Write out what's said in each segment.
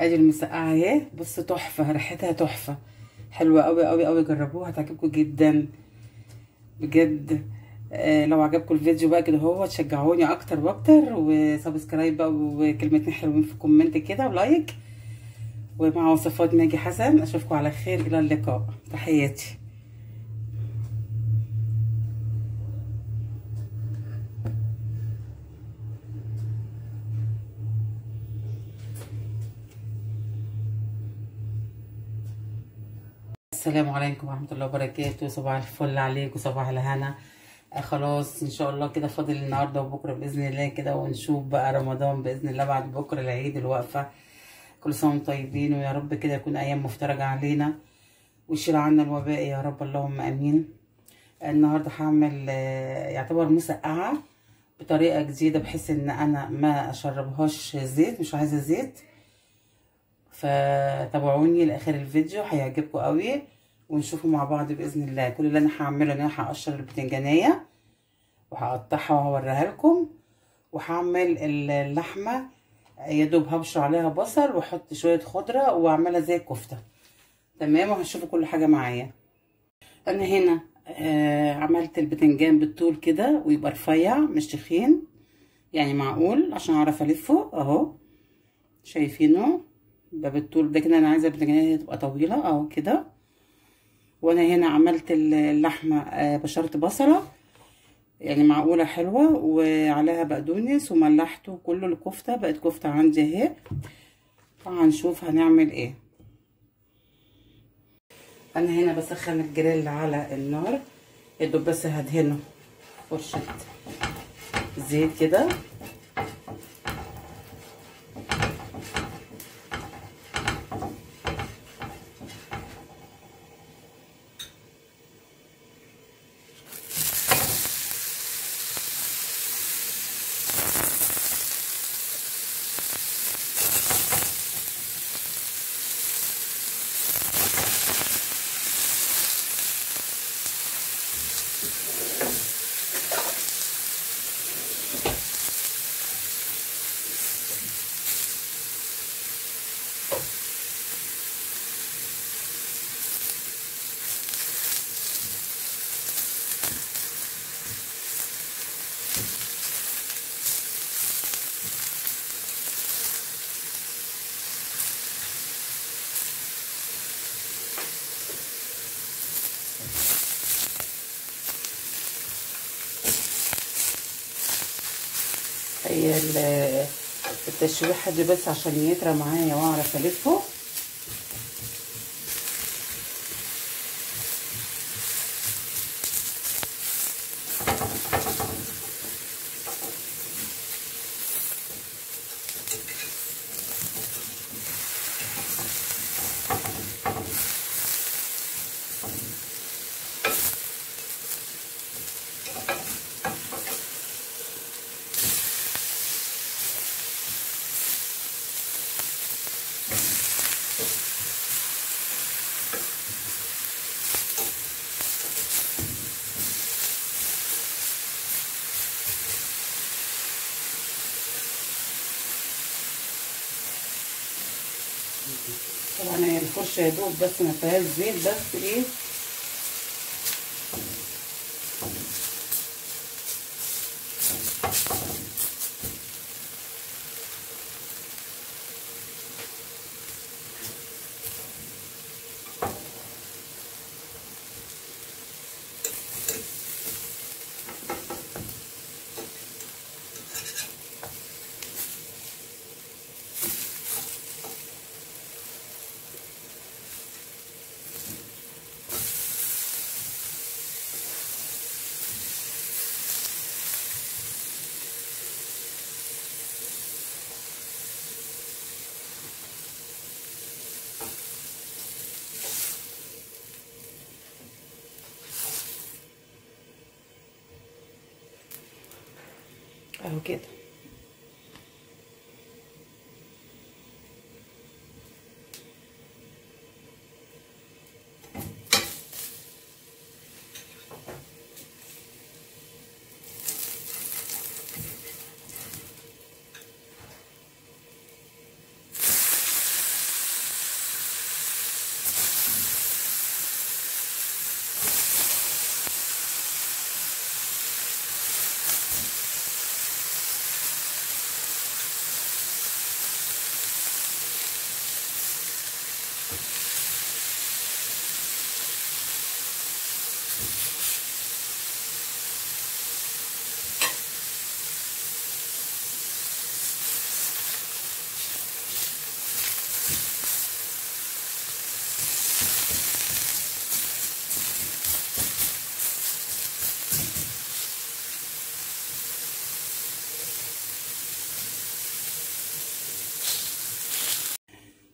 ادي المسقعه اهي بصوا تحفه ريحتها تحفه حلوه قوي قوي قوي جربوها هتعجبكم جدا بجد آه لو عجبكم الفيديو بقى كده هو تشجعوني اكتر واكتر وسبسكرايب بقى وكلمتين حلوين في كومنت كده ولايك ومع وصفات ماجي حسن اشوفكم على خير الى اللقاء تحياتي السلام عليكم ورحمة الله وبركاته صباح الفل عليكم صباح الهنا آه خلاص ان شاء الله كده فاضل النهارده وبكره باذن الله كده ونشوف بقى رمضان باذن الله بعد بكره العيد الوقفه كل سنه وانتم طيبين ويا رب كده يكون ايام مفترجه علينا ويشيل عنا الوباء يا رب اللهم امين النهارده هعمل آه يعتبر مسقعه بطريقه جديده بحيث ان انا ما اشربهاش زيت مش عايزه زيت فتابعوني لاخر الفيديو هيعجبكم قوي ونشوفه مع بعض باذن الله كل اللي انا هعمله ان انا هقشر البتنجانيه وهقطعها وهوريها لكم وهعمل اللحمه يا دوب هبشر عليها بصل واحط شويه خضره واعملها زي الكفته تمام وهتشوفوا كل حاجه معايا انا هنا آه عملت البتنجان بالطول كده ويبقى رفيع مش تخين يعني معقول عشان اعرف الفه اهو شايفينه ده بالطول ده كده انا عايزه البتنجانيه تبقى طويله اهو كده وانا هنا عملت اللحمه آه بشرت بصله يعني معقوله حلوه وعليها بقدونس وملحته كله الكفته بقت كفته عندي اهي فهنشوف هنعمل ايه انا هنا بسخن الجريل على النار يدوب بس هدهنه فرشه زيت كده هي التشويحه دي بس عشان يطرى معايا واعرف الفه طبعا هي الفرشه يا دوب بس ما فيهاش زيت بس ايه اهو كده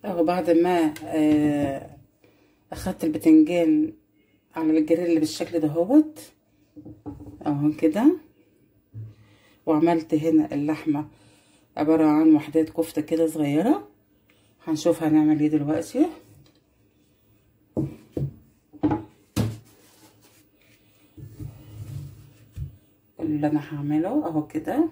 اهو بعد ما آه اخدت البتنجان على الجريل بالشكل ده هوت اهو كده وعملت هنا اللحمة عبارة عن وحدات كفتة كده صغيرة هنشوف هنعمل ايه دلوقتي اللي انا هعمله اهو كده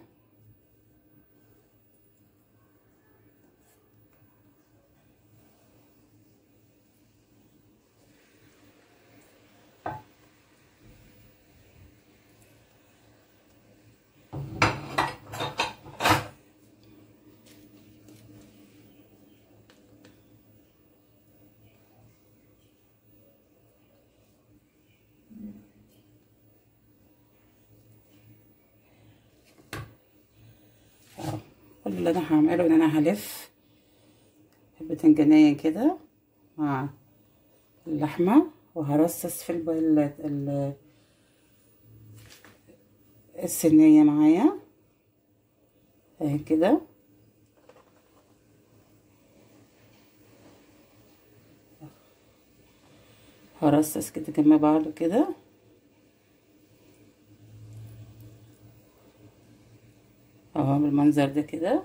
كل اللي انا هعمله ان انا هلف البتنجانية كده مع اللحمة وهرصص في ال الصينية معايا اهي كده هرصص كده جنب بعضه كده اهو بالمنظر ده كده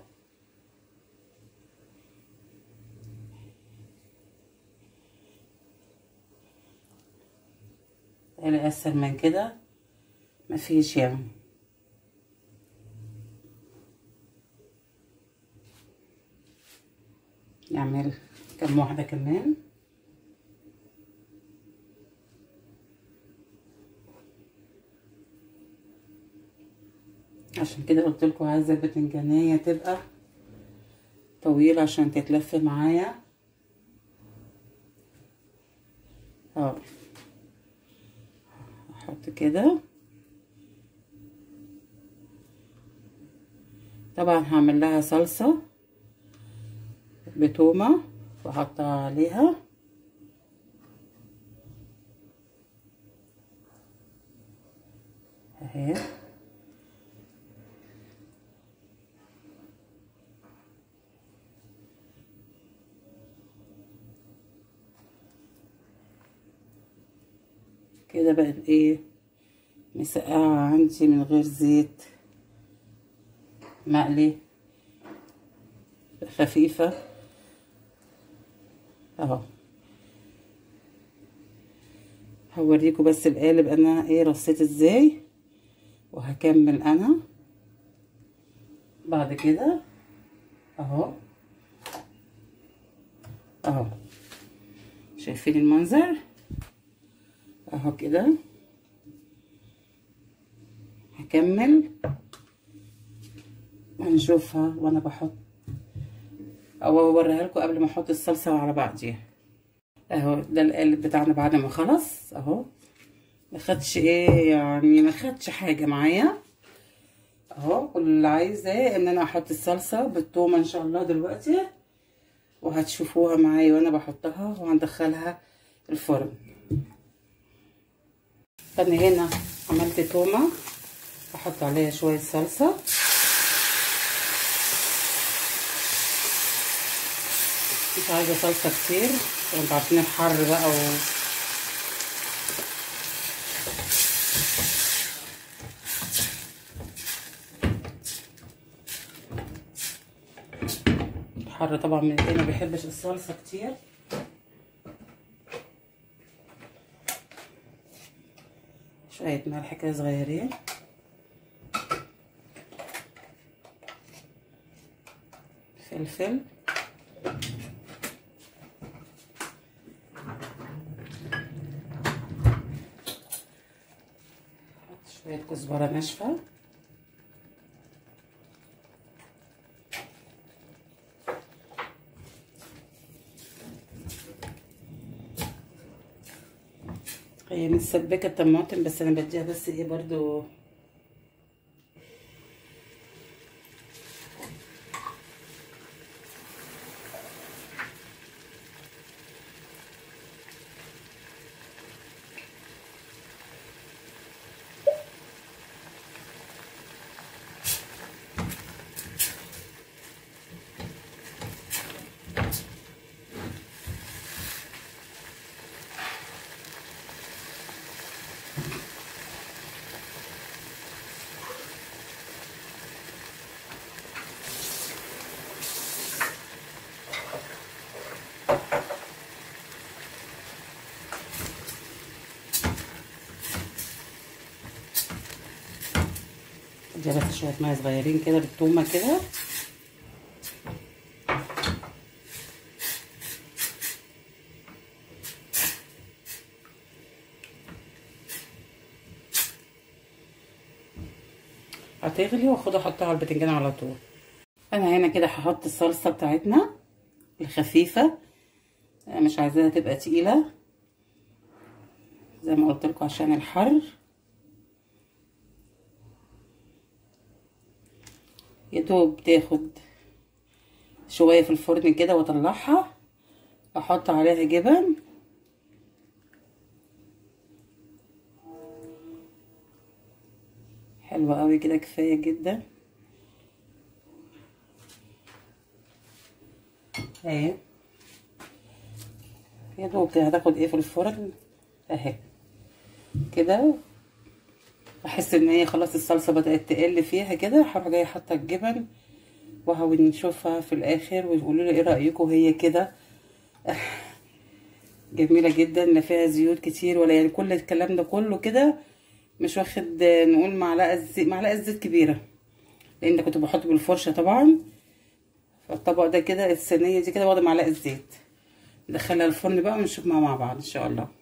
اللي اسهل من كده مفيش يعني نعمل كم واحدة كمان عشان كده قلت لكم عايزه البتنجانيه تبقى طويله عشان تتلف معايا اه احط كده طبعا هعمل لها صلصه بتومه واحطها عليها اهي كده بقت ايه مسقعة عندي من غير زيت مقلي خفيفة اهو هوريكم بس القالب انا ايه رصيت ازاي وهكمل انا بعد كده اهو اهو شايفين المنظر اهو كده هكمل هنشوفها وانا بحط او اوريها لكم قبل ما احط الصلصه على بعضيها اهو ده القالب بتاعنا بعد ما خلص اهو ما خدش ايه يعني ما خدش حاجه معايا اهو كل اللي عايزاه ان انا احط الصلصه بالثومه ان شاء الله دلوقتي وهتشوفوها معايا وانا بحطها وهندخلها الفرن انا هنا عملت تومه احط عليها شويه صلصه مش عايزه صلصه كتير انتوا عارفين الحر بقى و الحر طبعا من ايه ما بيحبش الصلصه كتير شويه ملح كده صغيرين فلفل شوية كزبرة ناشفة هي متسبكة الطماطم بس انا بديها بس ايه برضو ده بس شويه ميه صغيرين كده بالتومه كده هتغلي واخدها احطها على البتنجان على طول انا هنا كده هحط الصلصه بتاعتنا الخفيفه مش عايزاها تبقى تقيله زي ما قلت لكم عشان الحر يا دوب تاخد شويه في الفرن كده واطلعها احط عليها جبن حلوه قوي كده كفايه جدا اهي يا دوب هتاخد ايه في الفرن اهي كده احس ان هي خلاص الصلصه بدات تقل فيها كده هروح جايه حاطه الجبن وهنشوفها في الاخر وتقولوا لي ايه رايكم هي كده جميله جدا لا فيها زيوت كتير ولا يعني كل الكلام ده كله كده مش واخد نقول معلقه زيت معلقه زيت كبيره لان كنت بحط بالفرشه طبعا فالطبق ده كده الصينيه دي كده واخده معلقه زيت ندخلها الفرن بقى ونشوف مع بعض ان شاء الله